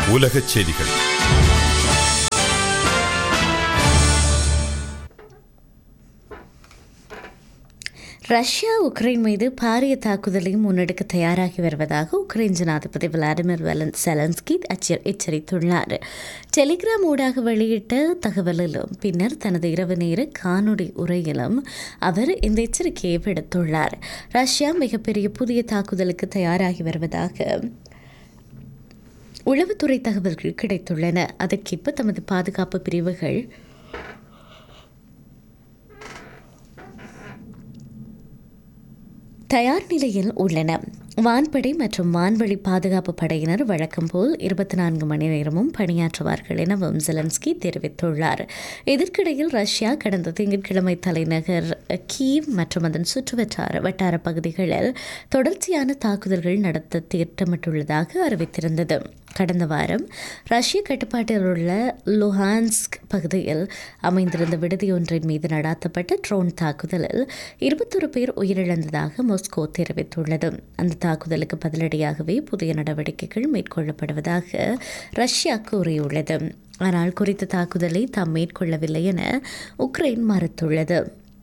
உலகச் செய்திகள் Russia Ukraine மீது பாரிய தாக்குதலை முன்னெடுக்க தயாராகி வருவதாக உக்ரைன் ஜனாதிபதி விளாடிமிர் வெலன் செலன்ஸ்கி அச்ச- எச்சரித்துள்ளார் டெலிகிராம் ஊடாக வெளியிட்ட தகவலிலும் பின்னர் தனது இரவு நேர காணொளி உரையிலும் அவர் இந்த எச்சரிக்கையை விடுத்துள்ளார் ரஷ்யா மிகப்பெரிய புதிய தாக்குதலுக்கு தயாராகி வருவதாக உளவுத்துறை தகவல்கள் கிடைத்துள்ளன அதற்கேற்ப தமது பாதுகாப்பு பிரிவுகள் தயார் நிலையில் உள்ளன வான்படை மற்றும் வான்வழி பாதுகாப்பு படையினர் வழக்கம் போல் இருபத்தி நான்கு மணி நேரமும் பணியாற்றுவார்கள் எனவும் ஜெலன்ஸ்கி தெரிவித்துள்ளார் இதற்கிடையில் ரஷ்யா கடந்த திங்கட்கிழமை தலைநகர் கீவ் மற்றும் அதன் சுற்றுவட்டார வட்டார பகுதிகளில் தொடர்ச்சியான தாக்குதல்கள் நடத்த திட்டமிட்டுள்ளதாக அறிவித்திருந்தது கடந்த வாரம் ரஷ்ய கட்டுப்பாட்டில் உள்ள லுஹான்ஸ்க் பகுதியில் அமைந்திருந்த விடுதியொன்றின் மீது நடாத்தப்பட்ட ட்ரோன் தாக்குதலில் இருபத்தொரு பேர் உயிரிழந்ததாக மாஸ்கோ தெரிவித்துள்ளது அந்த தாக்குதலுக்கு பதிலடியாகவே புதிய நடவடிக்கைகள் மேற்கொள்ளப்படுவதாக ரஷ்யா கூறியுள்ளது ஆனால் குறித்த தாக்குதலை தாம் மேற்கொள்ளவில்லை என உக்ரைன் மறுத்துள்ளது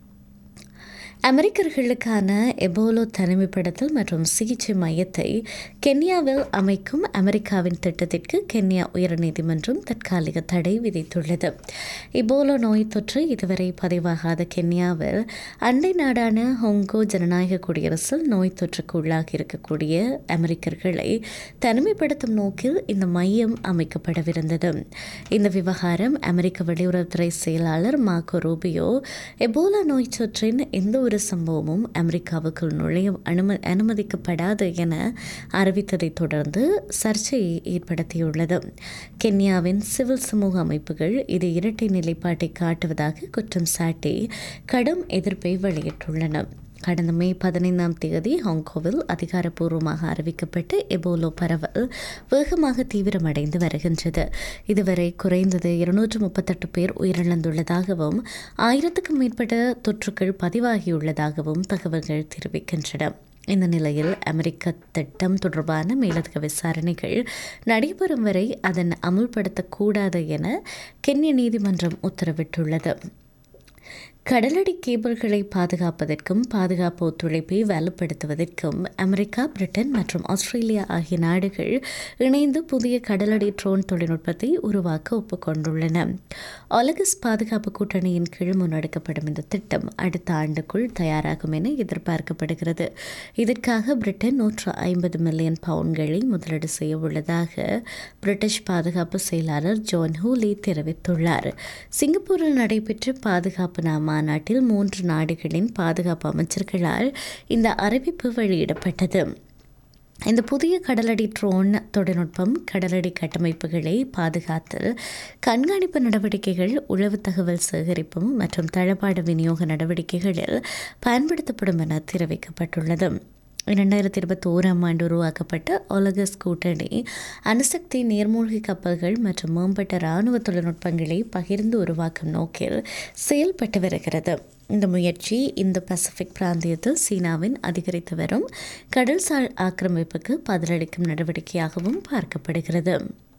அமெரிக்கர்களுக்கான எபோலோ தனிமைப்படுத்தல் மற்றும் சிகிச்சை மையத்தை கென்யாவில் அமைக்கும் அமெரிக்காவின் திட்டத்திற்கு கென்யா உயர்நீதிமன்றம் தற்காலிக தடை விதித்துள்ளது இபோலோ நோய் தொற்று இதுவரை பதிவாகாத கென்யாவில் அண்டை நாடான ஹொங்கோ ஜனநாயக குடியரசில் நோய் தொற்றுக்கு உள்ளாகி இருக்கக்கூடிய அமெரிக்கர்களை தனிமைப்படுத்தும் நோக்கில் இந்த மையம் அமைக்கப்படவிருந்தது இந்த விவகாரம் அமெரிக்க வெளியுறவுத்துறை செயலாளர் மார்கோ ரூபியோ எபோலா நோய் தொற்றின் எந்த ஒரு சம்பவமும் அமெரிக்காவுக்குள் நுழைய அனும அனுமதிக்கப்படாது என அறிவித்ததைத் தொடர்ந்து சர்ச்சையை ஏற்படுத்தியுள்ளது கென்யாவின் சிவில் சமூக அமைப்புகள் இது இரட்டை நிலைப்பாட்டை காட்டுவதாக குற்றம் சாட்டி கடும் எதிர்ப்பை வெளியிட்டுள்ளன கடந்த மே பதினைந்தாம் தேதி ஹாங்காவில் அதிகாரப்பூர்வமாக அறிவிக்கப்பட்ட எபோலோ பரவல் வேகமாக தீவிரமடைந்து வருகின்றது இதுவரை குறைந்தது இருநூற்று முப்பத்தெட்டு பேர் உயிரிழந்துள்ளதாகவும் ஆயிரத்துக்கும் மேற்பட்ட தொற்றுக்கள் பதிவாகியுள்ளதாகவும் தகவல்கள் தெரிவிக்கின்றன இந்த நிலையில் அமெரிக்க திட்டம் தொடர்பான மேலதிக விசாரணைகள் நடைபெறும் வரை அதன் அமுல்படுத்தக்கூடாது என கென்ய நீதிமன்றம் உத்தரவிட்டுள்ளது கடலடி கேபிள்களை பாதுகாப்பதற்கும் பாதுகாப்பு ஒத்துழைப்பை வலுப்படுத்துவதற்கும் அமெரிக்கா பிரிட்டன் மற்றும் ஆஸ்திரேலியா ஆகிய நாடுகள் இணைந்து புதிய கடலடி ட்ரோன் தொழில்நுட்பத்தை உருவாக்க ஒப்புக்கொண்டுள்ளன ஒலகஸ் பாதுகாப்பு கூட்டணியின் கீழ் முன்னெடுக்கப்படும் இந்த திட்டம் அடுத்த ஆண்டுக்குள் தயாராகும் என எதிர்பார்க்கப்படுகிறது இதற்காக பிரிட்டன் நூற்று ஐம்பது மில்லியன் பவுன்களை முதலீடு செய்ய உள்ளதாக பிரிட்டிஷ் பாதுகாப்பு செயலாளர் ஜான் ஹூலி தெரிவித்துள்ளார் சிங்கப்பூரில் நடைபெற்ற பாதுகாப்பு நா- மாநாட்டில் மூன்று நாடுகளின் பாதுகாப்பு அமைச்சர்களால் இந்த அறிவிப்பு வெளியிடப்பட்டது இந்த புதிய கடலடி ட்ரோன் தொழில்நுட்பம் கடலடி கட்டமைப்புகளை பாதுகாத்தல் கண்காணிப்பு நடவடிக்கைகள் உளவு தகவல் சேகரிப்பு மற்றும் தளபாட விநியோக நடவடிக்கைகளில் பயன்படுத்தப்படும் என தெரிவிக்கப்பட்டுள்ளது இரண்டாயிரத்தி இருபத்தி ஓராம் ஆண்டு உருவாக்கப்பட்ட ஒலகஸ் கூட்டணி அணுசக்தி நீர்மூழ்கி கப்பல்கள் மற்றும் மேம்பட்ட இராணுவ தொழில்நுட்பங்களை பகிர்ந்து உருவாக்கும் நோக்கில் செயல்பட்டு வருகிறது இந்த முயற்சி இந்த பசிபிக் பிராந்தியத்தில் சீனாவின் அதிகரித்து வரும் கடல்சார் ஆக்கிரமிப்புக்கு பதிலளிக்கும் நடவடிக்கையாகவும் பார்க்கப்படுகிறது